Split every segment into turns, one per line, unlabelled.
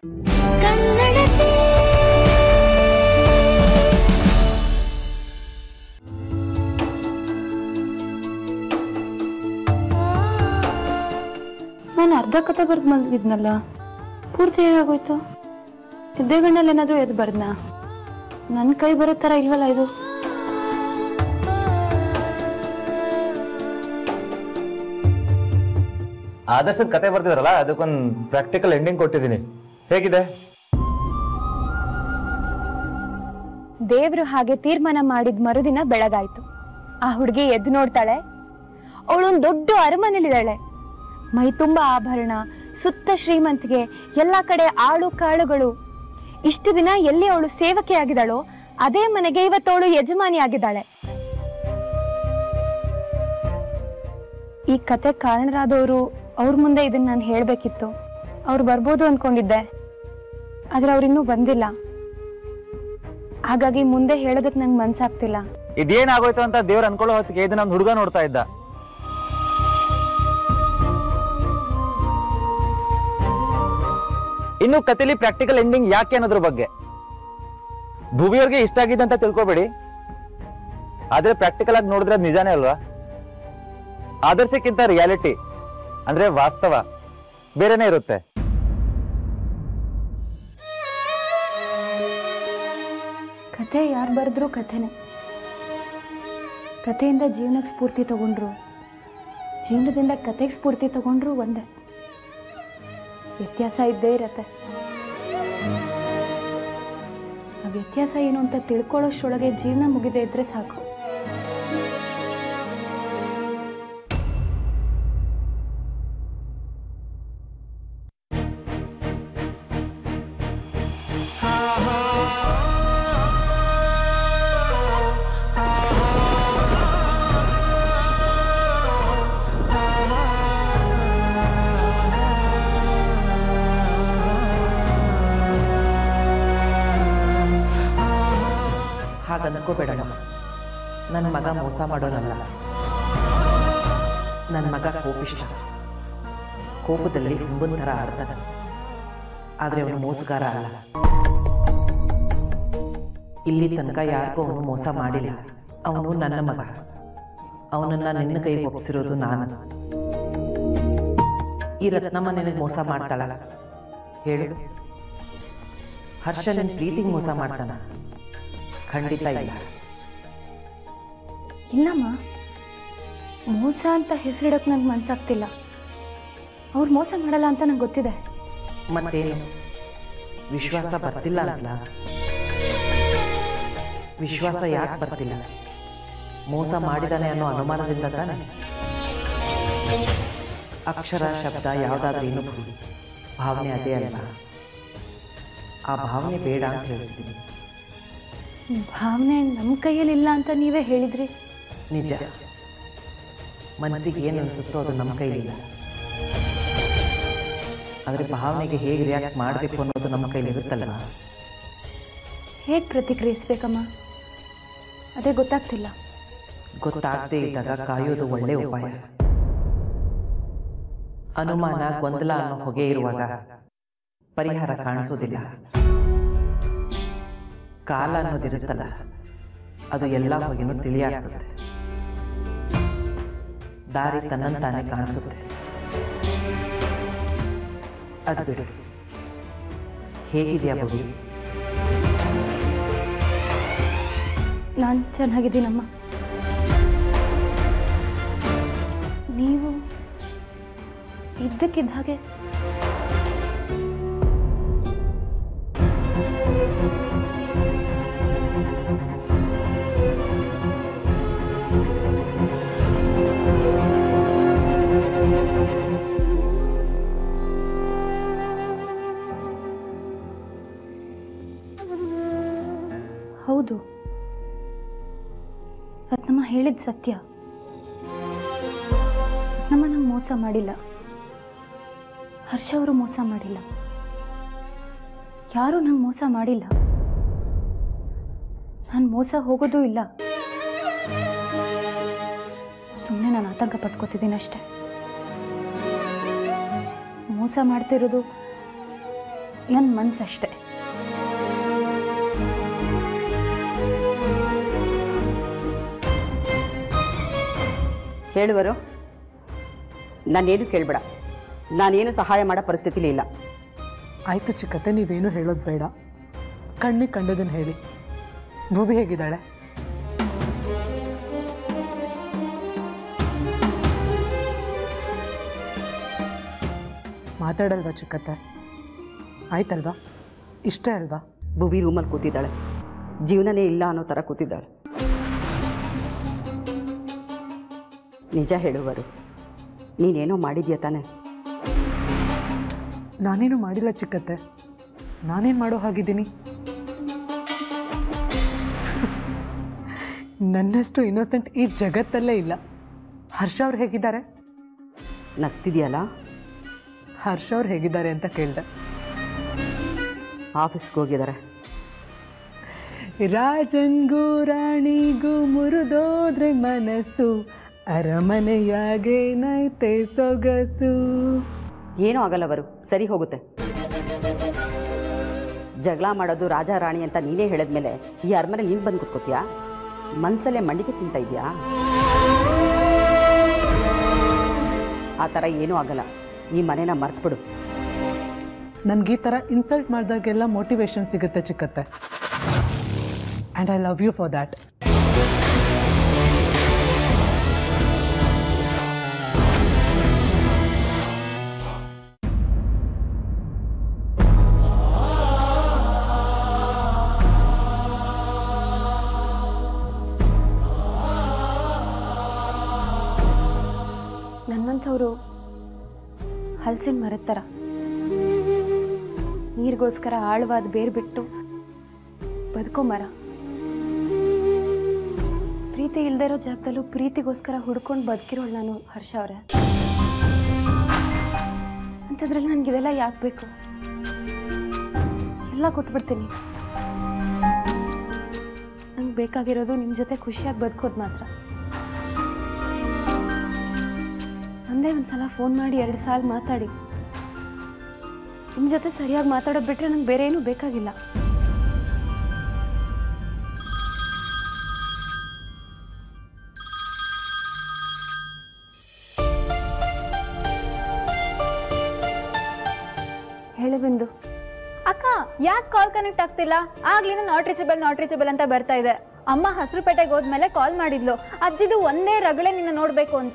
ನಾನು ಅರ್ಧ ಕತೆ ಬರ್ದು ಮಲಗಿದ್ನಲ್ಲ ಪೂರ್ತಿ ಹೇಗಾಗೋಯ್ತು ನಿದ್ದೆ ಗಣ್ಣಲ್ಲಿ ಏನಾದರೂ ಎದ್ದು ಬರ್ದ್ನಾ ನನ್ನ ಕೈ ಬರೋ ಥರ ಇಲ್ವಲ್ಲ ಇದು
ಆದರ್ಶದ ಕತೆ ಬರ್ತಿದ್ರಲ್ಲ ಅದಕ್ಕೊಂದು ಪ್ರಾಕ್ಟಿಕಲ್ ಎಂಡಿಂಗ್ ಕೊಟ್ಟಿದ್ದೀನಿ ಹೇಗಿದೆ
ದೇವ್ರು ಹಾಗೆ ತೀರ್ಮಾನ ಮಾಡಿದ ಮರುದಿನ ಬೆಳಗಾಯ್ತು ಆ ಹುಡುಗಿ ಎದ್ದು ನೋಡ್ತಾಳೆ ಅವಳೊಂದು ದೊಡ್ಡ ಅರಮನೆಲಿದ್ದಾಳೆ ಮೈ ತುಂಬಾ ಆಭರಣ ಸುತ್ತ ಶ್ರೀಮಂತಿಗೆ ಎಲ್ಲಾ ಕಡೆ ಆಳು ಕಾಳುಗಳು ಇಷ್ಟು ದಿನ ಎಲ್ಲಿ ಅವಳು ಸೇವಕಿ ಆಗಿದ್ದಾಳೋ ಅದೇ ಮನೆಗೆ ಇವತ್ತವಳು ಯಜಮಾನಿ ಆಗಿದ್ದಾಳೆ ಈ ಕತೆ ಕಾರಣರಾದವರು ಅವ್ರ ಮುಂದೆ ಇದನ್ನ ನಾನು ಹೇಳ್ಬೇಕಿತ್ತು ಅವ್ರು ಬರ್ಬೋದು ಅನ್ಕೊಂಡಿದ್ದೆ ಆದ್ರೆ ಅವ್ರಿನ್ನೂ ಬಂದಿಲ್ಲ ಹಾಗಾಗಿ ಮುಂದೆ ಹೇಳೋದಕ್ಕೆ ನಂಗೆ ಮನ್ಸಾಗ್ತಿಲ್ಲ
ಇದೇನಾಗೋಯ್ತು ಅಂತ ದೇವ್ರು ಅನ್ಕೊಳ್ಳೋ ಹೊತ್ತಿಗೆ ಇದನ್ನ ಒಂದು ಹುಡುಗ ನೋಡ್ತಾ ಇದ್ದ ಇನ್ನು ಕತೆಲಿ ಪ್ರಾಕ್ಟಿಕಲ್ ಎಂಡಿಂಗ್ ಯಾಕೆ ಅನ್ನೋದ್ರ ಬಗ್ಗೆ ಭುವಿಯವ್ರಿಗೆ ಇಷ್ಟ ಆಗಿದೆ ಅಂತ ತಿಳ್ಕೊಬೇಡಿ ಆದ್ರೆ ಪ್ರಾಕ್ಟಿಕಲ್ ಆಗಿ ನೋಡಿದ್ರೆ ಅದು ನಿಜಾನೇ ಅಲ್ವಾ ಆದರ್ಶಕ್ಕಿಂತ ರಿಯಾಲಿಟಿ ಅಂದ್ರೆ ವಾಸ್ತವ ಬೇರೆನೇ ಇರುತ್ತೆ
ಕಥೆ ಯಾರು ಬರೆದ್ರು ಕಥೆನೇ ಕಥೆಯಿಂದ ಜೀವನಕ್ಕೆ ಸ್ಫೂರ್ತಿ ತಗೊಂಡ್ರು ಜೀವನದಿಂದ ಕತೆಗೆ ಸ್ಫೂರ್ತಿ ತಗೊಂಡ್ರು ಒಂದೇ ವ್ಯತ್ಯಾಸ ಇದ್ದೇ ಇರತ್ತೆ ಆ ವ್ಯತ್ಯಾಸ ಏನು ಅಂತ ತಿಳ್ಕೊಳ್ಳೋಷ್ರೊಳಗೆ ಜೀವನ ಮುಗಿದೇ ಇದ್ರೆ ಸಾಕು
ಹಾಗನ್ಕೋಬೇಡಮ್ಮ ನನ್ನ ಮಗ ಮೋಸ ಮಾಡೋನಲ್ಲ ನನ್ನ ಮಗ ಕೋಪಿಷ್ಟ ಕೋಪದಲ್ಲಿ ಹುಂಬನ್ ಥರ ಆಡ್ತಾನೆ ಆದರೆ ಅವನು ಮೋಸಗಾರ ಅಲ್ಲ ಇಲ್ಲಿ ತನಕ ಯಾರಿಗೂ ಅವನು ಮೋಸ ಮಾಡಿಲ್ಲ ಅವನು ನನ್ನ ಮಗ ಅವನನ್ನ ನಿನ್ನ ಕೈಗೆ ಒಪ್ಪಿಸಿರೋದು ನಾನು ಈ ರತ್ನಮ್ಮ ನಿನಗೆ ಮೋಸ ಮಾಡ್ತಾಳ ಹೇಳು ಹರ್ಷ ನಿನ್ನ ಪ್ರೀತಿಗೆ ಮೋಸ ಮಾಡ್ತಾನ ಖಂಡಿತ ಇಲ್ಲ
ಇಲ್ಲಮ್ಮ ಮೋಸ ಅಂತ ಹೆಸರಿಡಕ್ಕೆ ನಂಗೆ ಮನ್ಸಾಗ್ತಿಲ್ಲ ಅವ್ರು ಮೋಸ ಮಾಡಲ್ಲ ಅಂತ ನಂಗೆ ಗೊತ್ತಿದೆ
ಮತ್ತೇನು ವಿಶ್ವಾಸ ಬರ್ತಿಲ್ಲ ಅಲ್ಲ ವಿಶ್ವಾಸ ಯಾಕೆ ಬರ್ತಿಲ್ಲ ಮೋಸ ಮಾಡಿದಾನೆ ಅನ್ನೋ ಅನುಮಾನದಿಂದ ತಾನೆ ಅಕ್ಷರ ಶಬ್ದ ಯಾವುದಾದ್ರೂ ಏನು ಬಿಡಿ ಭಾವನೆ ಅದೇ ಅಲ್ಲ ಆ ಭಾವನೆ ಬೇಡ ಅಂತ ಹೇಳ್ತಿದ್ದೀನಿ
ಭಾವನೆ ನಮ್ಮ ಕೈಯಲ್ಲಿ ಇಲ್ಲ ಅಂತ ನೀವೇ ಹೇಳಿದ್ರಿ
ನಿಜ ಮನಸ್ಸಿಗೆ ಏನು ಅನಿಸುತ್ತೋ ಅದು ನಮ್ಮ ಕೈಲಿಲ್ಲ ಆದರೆ ಭಾವನೆಗೆ ಹೇಗೆ ರಿಯಾಕ್ಟ್ ಮಾಡಬೇಕು ಅನ್ನೋದು ನಮ್ಮ ಕೈಲಿರುತ್ತಲ್ಲ
ಹೇಗೆ ಪ್ರತಿಕ್ರಿಯಿಸ್ಬೇಕಮ್ಮ ಅದೇ ಗೊತ್ತಾಗ್ತಿಲ್ಲ
ಗೊತ್ತಾಗದೇ ಇದ್ದಾಗ ಕಾಯೋದು ಒಳ್ಳೆ ಉಪಾಯ ಅನುಮಾನ ಗೊಂದಲ ಅನ್ನೋ ಹೊಗೆ ಇರುವಾಗ ಪರಿಹಾರ ಕಾಣಿಸೋದಿಲ್ಲ ಕಾಲ ಅನ್ನೋದಿರುತ್ತಲ್ಲ ಅದು ಎಲ್ಲ ಹೊಗೆನೂ ತಿಳಿಯಾಕ್ಸುತ್ತೆ ದಾರಿ ತನ್ನಂತಾನೆ ಕಾಣಿಸುತ್ತೆ ಅದು ಬಿಡು ಹೇಗಿದೆಯಾ ಬುಡಿ
ನಾನು ಚೆನ್ನಾಗಿದ್ದೀನಮ್ಮ ನೀವು ಇದ್ದಕ್ಕಿದ್ದ ಹಾಗೆ ಹೌದು ರತ್ನಮ್ಮ ಹೇಳಿದ ಸತ್ಯ ರತ್ನಮ್ಮ ನಂಗೆ ಮೋಸ ಮಾಡಿಲ್ಲ ಹರ್ಷ ಅವರು ಮೋಸ ಮಾಡಿಲ್ಲ ಯಾರೂ ನಂಗೆ ಮೋಸ ಮಾಡಿಲ್ಲ ನಾನು ಮೋಸ ಹೋಗೋದೂ ಇಲ್ಲ ಸುಮ್ಮನೆ ನಾನು ಆತಂಕ ಪಟ್ಕೋತಿದ್ದೀನಿ ಅಷ್ಟೆ ಮೋಸ ಮಾಡ್ತಿರೋದು ನನ್ನ ಮನ್ಸಷ್ಟೆ
ಹೇಳುವರು ನಾನೇನು ಕೇಳಬೇಡ ನಾನೇನು ಸಹಾಯ ಮಾಡೋ ಪರಿಸ್ಥಿತಿಲಿ ಇಲ್ಲ
ಆಯ್ತು ಚಿಕ್ಕತ್ತೆ ನೀವೇನು ಹೇಳೋದು ಬೇಡ ಕಣ್ಣಿಗೆ ಕಂಡದನ್ನು ಹೇಳಿ ಭೂಮಿ ಹೇಗಿದ್ದಾಳೆ ಮಾತಾಡಲ್ವಾ ಚಿಕ್ಕತ್ತೆ ಆಯ್ತಲ್ವಾ ಇಷ್ಟೇ ಅಲ್ವಾ
ಭುವಿ ರೂಮಲ್ಲಿ ಕೂತಿದ್ದಾಳೆ ಜೀವನನೇ ಇಲ್ಲ ಅನ್ನೋ ಥರ ಕೂತಿದ್ದಾಳೆ ನಿಜ ಹೇಳುವರು ನೀನೇನೋ ಮಾಡಿದ್ಯಾ ತಾನೆ
ನಾನೇನು ಮಾಡಿಲ್ಲ ಚಿಕ್ಕತ್ತೆ ನಾನೇನು ಮಾಡೋ ಹಾಗಿದ್ದೀನಿ ನನ್ನಷ್ಟು ಇನ್ನೋಸೆಂಟ್ ಈ ಜಗತ್ತಲ್ಲೇ ಇಲ್ಲ ಹರ್ಷ ಅವ್ರು ಹೇಗಿದ್ದಾರೆ
ನಗ್ತಿದ್ಯಲ್ಲ
ಹರ್ಷ ಅವ್ರು ಹೇಗಿದ್ದಾರೆ ಅಂತ ಕೇಳಿದೆ
ಆಫೀಸ್ಗೆ ಹೋಗಿದ್ದಾರೆ
ರಾಜನ್ಗೂ ರಾಣಿಗೂ ಮುರಿದೋದ್ರೆ ಮನಸ್ಸು ಅರಮನೆಯಾಗೇನೈತೆ ಸೊಗಸು
ಏನೂ ಆಗಲ್ಲ ಅವರು ಸರಿ ಹೋಗುತ್ತೆ ಜಗಳ ಮಾಡೋದು ರಾಜ ರಾಣಿ ಅಂತ ನೀನೇ ಹೇಳಿದ್ಮೇಲೆ ಈ ಅರಮನೆ ನೀನು ಬಂದು ಕೂತ್ಕೋತೀಯಾ ಮನ್ಸಲ್ಲೇ ಮಂಡಿಗೆ ತಿಂತ ಇದೆಯಾ ಆ ಥರ ಏನೂ ಆಗಲ್ಲ ಈ ಮನೆನ ಮರ್ತ್ಬಿಡು
ನನ್ಗೆ ಈ ಥರ ಇನ್ಸಲ್ಟ್ ಮಾಡಿದಾಗೆಲ್ಲ ಮೋಟಿವೇಶನ್ ಸಿಗುತ್ತೆ ಚಿಕ್ಕತ್ತೆ and I love you for that
ನನ್ನಂಥವ್ರು ಹಲಸಿನ ಮರದ ಥರ ನೀರಿಗೋಸ್ಕರ ಆಳವಾದ ಬೇರು ಬಿಟ್ಟು ಬದುಕೋ ಮರ ಪ್ರೀತಿ ಇಲ್ದೇ ಇರೋ ಜಾಗದಲ್ಲೂ ಪ್ರೀತಿಗೋಸ್ಕರ ಹುಡ್ಕೊಂಡು ಬದುಕಿರೋಳು ನಾನು ಹರ್ಷ ಅವರೇ ಅಂಥದ್ರಲ್ಲಿ ನನಗಿದೆಲ್ಲ ಯಾಕೆ ಬೇಕು ಎಲ್ಲ ಕೊಟ್ಬಿಡ್ತೀನಿ ನಂಗೆ ಬೇಕಾಗಿರೋದು ನಿಮ್ಮ ಜೊತೆ ಖುಷಿಯಾಗಿ ಬದುಕೋದು ಮಾತ್ರ ಒಂದೇ ಒಂದ್ಸಲ ಫೋನ್ ಮಾಡಿ ಎರಡು ಸಾಲ ಮಾತಾಡಿ ನಿಮ್ಮ ಜೊತೆ ಸರಿಯಾಗಿ ಮಾತಾಡೋದು ಬಿಟ್ರೆ ನಂಗೆ ಬೇರೆ ಏನೂ ಬೇಕಾಗಿಲ್ಲ ಹೇಳಿ ಬಿಂದು
ಅಕ್ಕ ಯಾಕೆ ಕಾಲ್ ಕನೆಕ್ಟ್ ಆಗ್ತಿಲ್ಲ ಆಗ್ಲಿಂದ ನಾಟ್ ರೀಚಬಲ್ ನಾಟ್ ರೀಚಬಲ್ ಅಂತ ಬರ್ತಾ ಇದೆ ಅಮ್ಮ ಹಸಿರುಪೇಟೆಗೆ ಹೋದ್ಮೇಲೆ ಕಾಲ್ ಮಾಡಿದ್ಲು ಅಜ್ಜಿದು ಒಂದೇ ರಗಳೆ ನಿನ್ನ ನೋಡ್ಬೇಕು ಅಂತ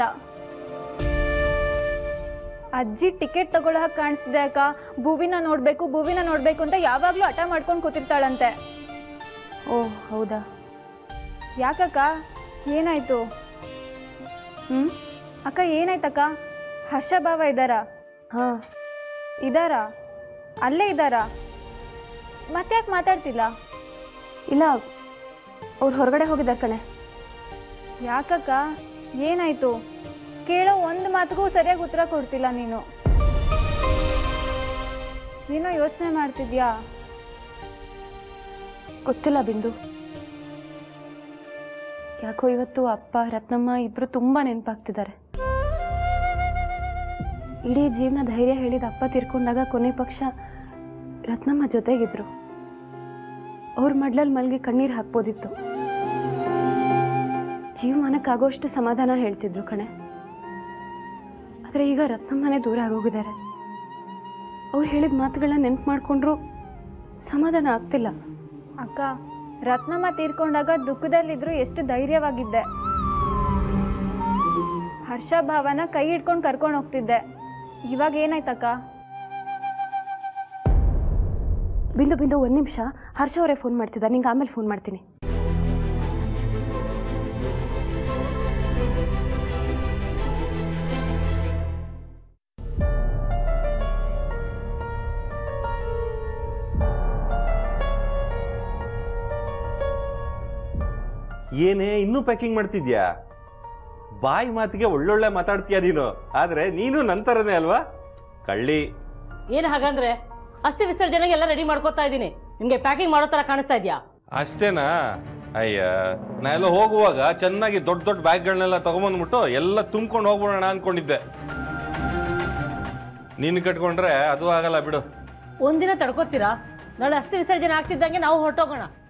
ಅಜ್ಜಿ ಟಿಕೆಟ್ ತಗೊಳ್ಳೋ ಹಾಗೆ ಕಾಣಿಸ್ತಿದೆ ಅಕ್ಕ ಭೂವಿನ ನೋಡ್ಬೇಕು ಭೂವಿನ ನೋಡ್ಬೇಕು ಅಂತ ಯಾವಾಗ್ಲೂ ಹಠ ಮಾಡ್ಕೊಂಡು ಕೂತಿರ್ತಾಳಂತೆ
ಓ ಹೌದಾ
ಯಾಕಕ್ಕ ಏನಾಯ್ತು
ಹ್ಞೂ
ಅಕ್ಕ ಏನಾಯ್ತಕ್ಕ ಹರ್ಷ ಭಾವ ಇದ್ದಾರಾ
ಹಾಂ
ಇದ್ದಾರಾ ಅಲ್ಲೇ ಇದ್ದಾರಾ ಮತ್ತ್ಯಾಕೆ ಮಾತಾಡ್ತಿಲ್ಲ
ಇಲ್ಲ ಅವ್ರು ಹೊರಗಡೆ ಹೋಗಿದ್ದಾರೆ ಕಣೆ
ಯಾಕಕ್ಕ ಏನಾಯ್ತು ಕೇಳೋ ಒಂದು ಮಾತಿಗೂ ಸರಿಯಾಗಿ ಉತ್ತರ ಕೊಡ್ತಿಲ್ಲ ನೀನು ಏನೋ ಯೋಚನೆ ಮಾಡ್ತಿದ್ಯಾ
ಗೊತ್ತಿಲ್ಲ ಬಿಂದು ಯಾಕೋ ಇವತ್ತು ಅಪ್ಪ ರತ್ನಮ್ಮ ಇಬ್ರು ತುಂಬಾ ನೆನಪಾಗ್ತಿದ್ದಾರೆ ಇಡೀ ಜೀವನ ಧೈರ್ಯ ಹೇಳಿದ ಅಪ್ಪ ತೀರ್ಕೊಂಡಾಗ ಕೊನೆ ಪಕ್ಷ ರತ್ನಮ್ಮ ಜೊತೆಗಿದ್ರು ಅವ್ರ ಮಡ್ಲಲ್ಲಿ ಮಲ್ಗಿ ಕಣ್ಣೀರು ಹಾಕ್ಬೋದಿತ್ತು ಜೀವಮಾನಕ್ಕಾಗೋಷ್ಟು ಸಮಾಧಾನ ಹೇಳ್ತಿದ್ರು ಕಣೆ ಆದರೆ ಈಗ ರತ್ನಮ್ಮನೇ ದೂರ ಆಗೋಗಿದ್ದಾರೆ ಅವ್ರು ಹೇಳಿದ ಮಾತುಗಳನ್ನ ನೆನ್ಪು ಮಾಡ್ಕೊಂಡ್ರು ಸಮಾಧಾನ ಆಗ್ತಿಲ್ಲ
ಅಕ್ಕ ರತ್ನಮ್ಮ ತೀರ್ಕೊಂಡಾಗ ದುಃಖದಲ್ಲಿದ್ರು ಎಷ್ಟು ಧೈರ್ಯವಾಗಿದ್ದೆ ಹರ್ಷ ಭಾವನ ಕೈ ಹಿಡ್ಕೊಂಡು ಕರ್ಕೊಂಡು ಹೋಗ್ತಿದ್ದೆ ಇವಾಗ ಏನಾಯ್ತಕ್ಕ
ಬಿಂದು ಬಿಂದು ಒಂದು ನಿಮಿಷ ಹರ್ಷ ಅವರೇ ಫೋನ್ ಮಾಡ್ತಿದ್ದಾರೆ ನಿಂಗೆ ಆಮೇಲೆ ಫೋನ್ ಮಾಡ್ತೀನಿ
ಏನೇ ಇನ್ನೂ ಪ್ಯಾಕಿಂಗ್ ಮಾಡ್ತಿದ್ಯಾ ಬಾಯಿ ಮಾತಿಗೆ ಒಳ್ಳೊಳ್ಳೆ ಮಾತಾಡ್ತೀಯ ನೀನು ಆದ್ರೆ ನೀನು ನಂತರನೇ ಅಲ್ವಾ ಕಳ್ಳಿ
ಏನು ಹಾಗಂದ್ರೆ ಅಸ್ಥಿ ವಿಸರ್ಜನೆಗೆ ಎಲ್ಲ ರೆಡಿ ಮಾಡ್ಕೋತಾ ಇದ್ದೀನಿ ನಿಮ್ಗೆ ಪ್ಯಾಕಿಂಗ್ ಮಾಡೋ ತರ ಕಾಣಿಸ್ತಾ ಇದೆಯಾ
ಅಷ್ಟೇನಾ ಅಯ್ಯ ನಾ ಎಲ್ಲ ಹೋಗುವಾಗ ಚೆನ್ನಾಗಿ ದೊಡ್ಡ ದೊಡ್ಡ ಬ್ಯಾಗ್ಗಳನ್ನೆಲ್ಲ ತಗೊಂಬಂದ್ಬಿಟ್ಟು ಎಲ್ಲ ತುಂಬ್ಕೊಂಡು ಹೋಗ್ಬಿಡೋಣ ಅನ್ಕೊಂಡಿದ್ದೆ ನೀನು ಕಟ್ಕೊಂಡ್ರೆ ಅದು ಆಗಲ್ಲ ಬಿಡು
ಒಂದಿನ ತಡ್ಕೋತೀರಾ ನಾಳೆ ಅಸ್ಥಿ ವಿಸರ್ಜನೆ ಆಗ್ತಿದ್ದಂಗೆ ನಾವು ಹೊರಟೋಗೋಣ